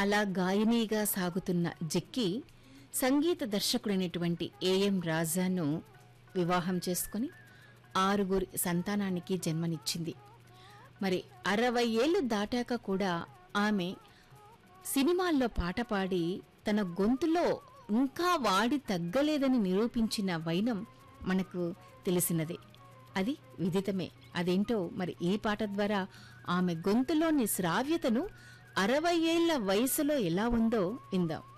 అలా గాయనీగా సాగుతున్న జెక్కి సంగీత దర్శకుడైనటువంటి ఏఎం రాజాను వివాహం చేసుకుని ఆరుగురి సంతానానికి జన్మనిచ్చింది మరి అరవై ఏళ్ళు దాటాక కూడా ఆమె సినిమాల్లో పాట పాడి తన గొంతులో ఇంకా వాడి తగ్గలేదని నిరూపించిన వైనం మనకు తెలిసినదే అది విదితమే అదేంటో మరి ఈ పాట ద్వారా ఆమె గొంతులోని శ్రావ్యతను అరవై ఏళ్ల వయసులో ఎలా ఉందో విందాం